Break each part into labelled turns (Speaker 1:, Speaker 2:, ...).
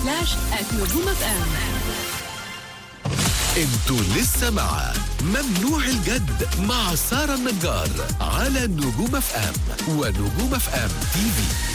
Speaker 1: سلاش نجوم اف ام
Speaker 2: انتوا لسه مع ممنوع الجد مع سارة النجار على نجوم اف ام ونجوم اف ام تي في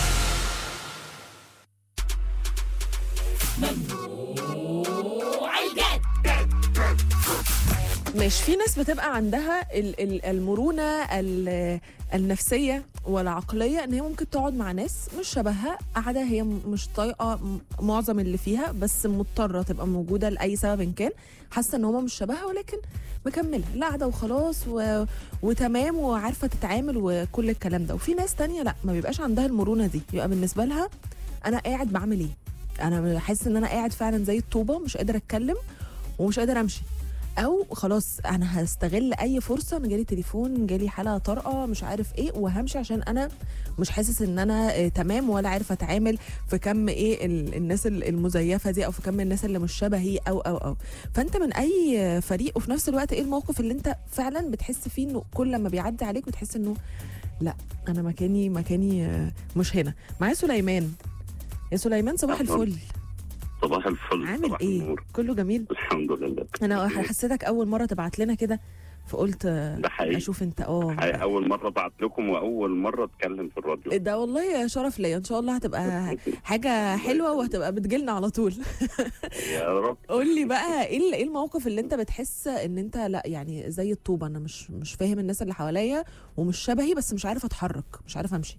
Speaker 3: مش في ناس بتبقى عندها ال- ال- المرونة ال- النفسية والعقلية ان هي ممكن تقعد مع ناس مش شبهها قاعدة هي م- مش طايقة م- معظم اللي فيها بس مضطرة تبقى موجودة لأي سبب إن كان حاسة ان هما مش شبهها ولكن مكملة لا قاعدة وخلاص و... وتمام وعارفة تتعامل وكل الكلام ده وفي ناس تانية لا ما بيبقاش عندها المرونة دي يبقى بالنسبة لها انا قاعد بعمل ايه انا بحس ان انا قاعد فعلا زي الطوبة مش قادر اتكلم ومش قادر امشي او خلاص انا هستغل اي فرصه انا جالي تليفون جالي حاله طارئه مش عارف ايه وهمشي عشان انا مش حاسس ان انا آه، تمام ولا عارف اتعامل في كم ايه ال- الناس ال- المزيفه دي او في كم الناس اللي مش شبهي او او او فانت من اي آه، فريق وفي نفس الوقت ايه الموقف اللي انت فعلا بتحس فيه انه كل لما بيعدي عليك بتحس انه لا انا مكاني مكاني آه، مش هنا معايا سليمان يا سليمان صباح
Speaker 4: أهلاً.
Speaker 3: الفل
Speaker 4: صباح الفل
Speaker 3: عامل
Speaker 4: صباح
Speaker 3: ايه
Speaker 4: النور.
Speaker 3: كله جميل
Speaker 4: الحمد لله
Speaker 3: انا حسيتك اول مره تبعت لنا كده فقلت آه،
Speaker 4: ده حقيقي.
Speaker 3: اشوف انت اه
Speaker 4: حقيقي اول مره ابعت لكم واول مره اتكلم في الراديو
Speaker 3: ده والله شرف ليا ان شاء الله هتبقى حاجه حلوه وهتبقى بتجيلنا على طول
Speaker 4: يا رب
Speaker 3: قول لي بقى ايه ال- ايه الموقف اللي انت بتحس ان انت لا يعني زي الطوبه انا مش مش فاهم الناس اللي حواليا ومش شبهي بس مش عارف اتحرك مش عارف امشي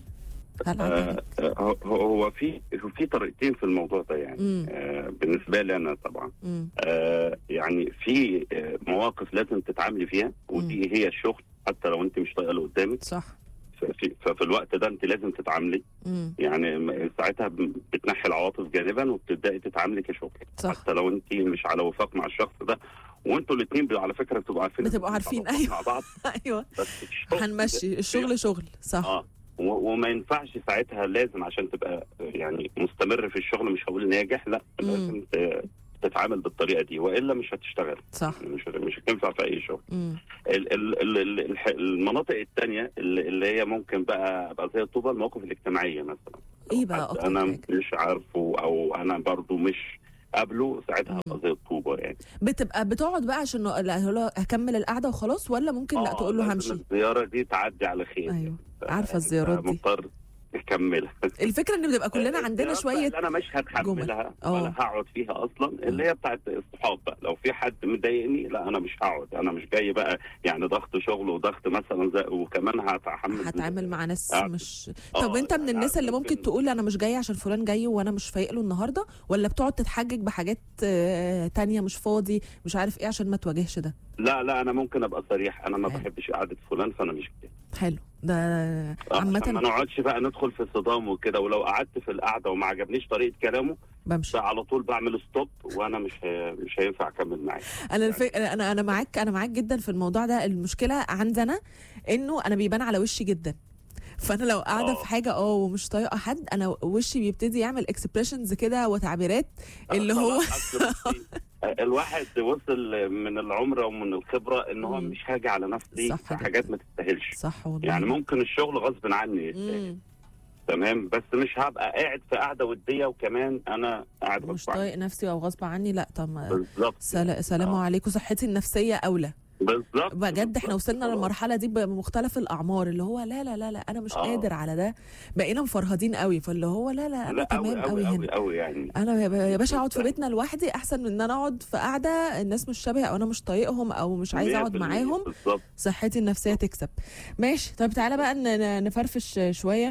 Speaker 3: هل عدى
Speaker 4: آه
Speaker 3: عليك؟
Speaker 4: آه، هو هو في في طريقتين في الموضوع ده يعني
Speaker 3: مم.
Speaker 4: آه بالنسبه لي انا طبعا
Speaker 3: مم.
Speaker 4: آه يعني في آه، مواقف لازم تتعاملي فيها ودي هي الشغل حتى لو انت مش طايقه اللي قدامك
Speaker 3: صح
Speaker 4: ففي, ففي الوقت ده انت لازم تتعاملي
Speaker 3: مم.
Speaker 4: يعني م- ساعتها ب- بتنحي العواطف جانبا وبتبداي تتعاملي كشغل
Speaker 3: صح
Speaker 4: حتى لو انت مش على وفاق مع الشخص ده وانتوا الاثنين على فكره بتبقوا عارفين
Speaker 3: بتبقوا عارفين، أيوة.
Speaker 4: مع بعض
Speaker 3: ايوه
Speaker 4: بس الشغل
Speaker 3: هنمشي الشغل شغل صح
Speaker 4: اه و- وما ينفعش ساعتها لازم عشان تبقى يعني مستمر في الشغل مش هقول ناجح لا
Speaker 3: مم.
Speaker 4: لازم ت- تتعامل بالطريقه دي والا مش هتشتغل
Speaker 3: صح
Speaker 4: يعني مش مش هتنفع في اي شغل
Speaker 3: مم.
Speaker 4: ال- ال- ال- ال- الح- المناطق الثانيه اللي اللي هي ممكن بقى ابقى زي الطوبه المواقف الاجتماعيه مثلا
Speaker 3: ايه بقى
Speaker 4: حد
Speaker 3: اكتر
Speaker 4: انا
Speaker 3: حاجه
Speaker 4: مش عارفه او انا برضو مش قابله ساعتها ابقى زي الطوبه يعني
Speaker 3: بتبقى بتقعد بقى عشان لا هو له هكمل القعده وخلاص ولا ممكن لا
Speaker 4: آه،
Speaker 3: تقول له
Speaker 4: لازم
Speaker 3: همشي
Speaker 4: الزياره دي تعدي على خير
Speaker 3: ايوه
Speaker 4: ف-
Speaker 3: عارفة الزيارات دي.
Speaker 4: مضطر تكملها
Speaker 3: الفكره ان بتبقى كلنا عندنا
Speaker 4: الزيارات بقى
Speaker 3: شويه
Speaker 4: اللي انا مش هتحملها
Speaker 3: آه.
Speaker 4: ولا هقعد فيها اصلا اللي هي بتاعت الصحاب بقى لو في حد مضايقني لا انا مش هقعد انا مش جاي بقى يعني ضغط شغل وضغط مثلا زي وكمان هتحمل
Speaker 3: هتعامل مع ناس
Speaker 4: آه.
Speaker 3: مش
Speaker 4: آه،
Speaker 3: طب انت من
Speaker 4: يعني
Speaker 3: الناس اللي ممكن
Speaker 4: ممكن-
Speaker 3: تقول انا مش جاي عشان فلان جاي وانا مش فايق له النهارده ولا بتقعد تتحجج بحاجات آه، تانية مش فاضي مش عارف ايه عشان ما تواجهش ده
Speaker 4: لا لا انا ممكن ابقى صريح انا ما
Speaker 3: حلو.
Speaker 4: بحبش قعده فلان فانا مش جاي
Speaker 3: حلو ده
Speaker 4: آه، عشان ما
Speaker 3: عامه
Speaker 4: نقعدش بقى ندخل في صدام وكده ولو قعدت في القعده وما عجبنيش طريقه كلامه
Speaker 3: بمشي
Speaker 4: على طول بعمل ستوب وانا مش هي... مش هينفع اكمل معاه
Speaker 3: انا الف... انا انا معاك انا معاك جدا في الموضوع ده المشكله عندنا انه انا بيبان على وشي جدا فانا لو قاعده
Speaker 4: آه.
Speaker 3: في حاجه اه ومش طايقه حد انا وشي بيبتدي يعمل اكسبريشنز كده وتعبيرات اللي هو
Speaker 4: خلاص، أصل بصي، الواحد وصل من العمره ومن الخبره ان هو
Speaker 3: مم.
Speaker 4: مش هاجي على نفسي
Speaker 3: صح
Speaker 4: في حاجات
Speaker 3: جدا.
Speaker 4: ما تستاهلش
Speaker 3: صح والله
Speaker 4: يعني ممكن الشغل غصب عني
Speaker 3: مم.
Speaker 4: تمام بس مش هبقى قاعد في قعده وديه وكمان انا قاعد
Speaker 3: مش
Speaker 4: غصب عني
Speaker 3: طايق نفسي او غصب عني لا طب ما-
Speaker 4: بالظبط
Speaker 3: سلا- سلام
Speaker 4: آه.
Speaker 3: عليكم صحتي النفسيه اولى
Speaker 4: بالظبط
Speaker 3: بجد احنا
Speaker 4: بالظبط.
Speaker 3: وصلنا للمرحله دي بمختلف الاعمار اللي هو لا لا لا لا انا مش
Speaker 4: آه.
Speaker 3: قادر على ده بقينا مفرهدين قوي فاللي هو لا لا انا
Speaker 4: لا قوي
Speaker 3: تمام قوي
Speaker 4: قوي
Speaker 3: هنا
Speaker 4: قوي قوي يعني
Speaker 3: انا يا يا باشا اقعد في بيتنا لوحدي احسن من ان انا اقعد في قعده الناس مش شبهي او انا مش طايقهم او مش عايزه اقعد
Speaker 4: 100%
Speaker 3: معاهم
Speaker 4: بالظبط
Speaker 3: صحتي النفسيه تكسب ماشي طب تعالى بقى ن- ن- نفرفش شويه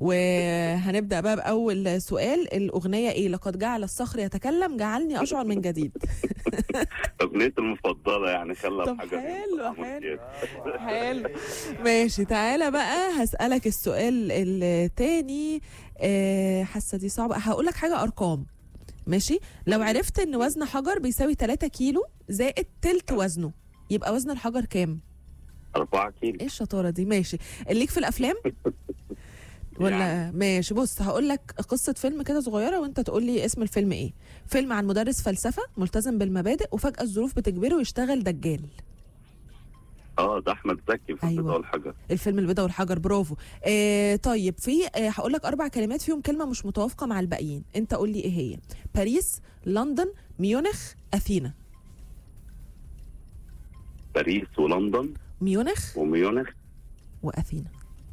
Speaker 3: وهنبدا بقى باول سؤال الاغنيه ايه لقد جعل الصخر يتكلم جعلني اشعر من جديد
Speaker 4: اغنيتي المفضله يعني خلى
Speaker 3: طب
Speaker 4: بحاجه
Speaker 3: حلو،
Speaker 4: من-
Speaker 3: حلو. حلو ماشي تعالى بقى هسألك السؤال التاني آه، حاسة دي صعبة هقول لك حاجة أرقام ماشي لو عرفت إن وزن حجر بيساوي 3 كيلو زائد تلت وزنه يبقى وزن الحجر كام؟
Speaker 4: 4 كيلو
Speaker 3: ايه الشطارة دي ماشي ليك في الأفلام؟ ولا
Speaker 4: يعني.
Speaker 3: ماشي بص هقول لك قصة فيلم كده صغيرة وانت تقول لي اسم الفيلم ايه فيلم عن مدرس فلسفة ملتزم بالمبادئ وفجأة الظروف بتجبره يشتغل دجال
Speaker 4: اه ده احمد زكي في
Speaker 3: أيوة.
Speaker 4: البيضة والحجر
Speaker 3: الفيلم البيضة والحجر برافو آه طيب في آه هقول لك اربع كلمات فيهم كلمه مش متوافقه مع الباقيين انت قول لي ايه هي باريس لندن ميونخ اثينا
Speaker 4: باريس ولندن
Speaker 3: ميونخ
Speaker 4: وميونخ
Speaker 3: واثينا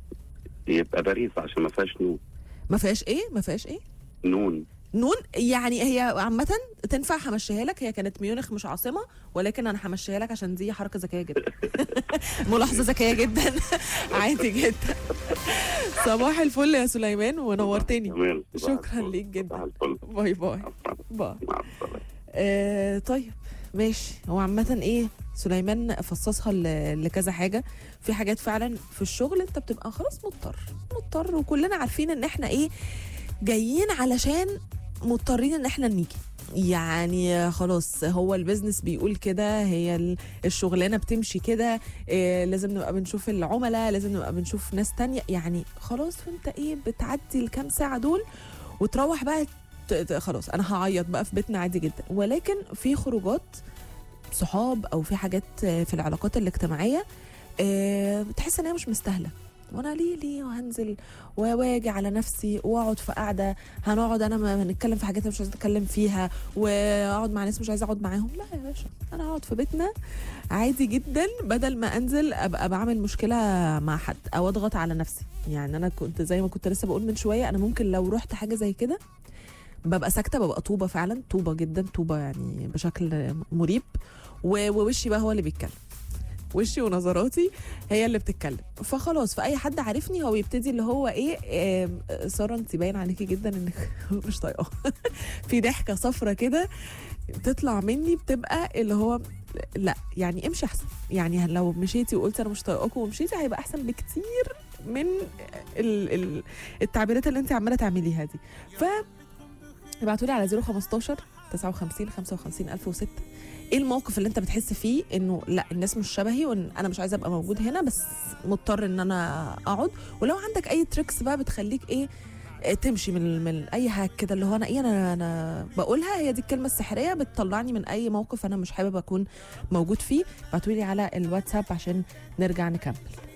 Speaker 4: يبقى باريس عشان ما فيهاش نون
Speaker 3: ما فيهاش ايه ما فيهاش ايه
Speaker 4: نون
Speaker 3: نون يعني هي عامة تنفع همشيها لك هي كانت ميونخ مش عاصمة ولكن أنا همشيها لك عشان دي حركة ذكية جدا ملاحظة ذكية جدا عادي جدا صباح الفل يا سليمان ونورتني
Speaker 4: تمام.
Speaker 3: شكرا ليك
Speaker 4: صباح
Speaker 3: جدا
Speaker 4: الفل
Speaker 3: باي باي
Speaker 4: مع السلامة.
Speaker 3: باي
Speaker 4: مع السلامة
Speaker 3: آه طيب ماشي هو عامة ايه سليمان فصصها ل- لكذا حاجة في حاجات فعلا في الشغل انت بتبقى خلاص مضطر مضطر وكلنا عارفين ان احنا ايه جايين علشان مضطرين ان احنا نيجي يعني خلاص هو البيزنس بيقول كده هي ال- الشغلانه بتمشي كده إيه لازم نبقى بنشوف العملاء لازم نبقى بنشوف ناس تانية يعني خلاص وانت ايه بتعدي الكام ساعه دول وتروح بقى ت- ت- خلاص انا هعيط بقى في بيتنا عادي جدا ولكن في خروجات صحاب او في حاجات آه، في العلاقات الاجتماعيه آه، بتحس ان هي مش مستاهله وانا ليه ليه وهنزل و- واجي على نفسي واقعد في قعده هنقعد انا ما نتكلم في حاجات أنا مش عايزه اتكلم فيها واقعد مع ناس مش عايزه اقعد معاهم لا يا باشا انا اقعد في بيتنا عادي جدا بدل ما انزل ابقى بعمل مشكله مع حد او اضغط على نفسي يعني انا كنت زي ما كنت لسه بقول من شويه انا ممكن لو رحت حاجه زي كده ببقى ساكته ببقى طوبه فعلا طوبه جدا طوبه يعني بشكل مريب و- ووشي بقى هو اللي بيتكلم وشي ونظراتي هي اللي بتتكلم فخلاص فاي حد عارفني هو بيبتدي اللي هو ايه آم، ساره انت باين عليكي جدا انك مش طايقاه في ضحكه صفرة كده تطلع مني بتبقى اللي هو لا يعني امشي احسن يعني لو مشيتي وقلتي انا مش طايقاكم ومشيتي هيبقى احسن بكتير من ال ال التعبيرات اللي انت عماله تعمليها دي ف ابعتوا لي على 015 59 55 1006 ايه الموقف اللي انت بتحس فيه انه لا الناس مش شبهي وان انا مش عايزه ابقى موجود هنا بس مضطر ان انا اقعد ولو عندك اي تريكس بقى بتخليك ايه آه، تمشي من من اي حاجه كده اللي هو انا ايه انا انا بقولها هي دي الكلمه السحريه بتطلعني من اي موقف انا مش حابب اكون موجود فيه ابعتوا لي على الواتساب عشان نرجع نكمل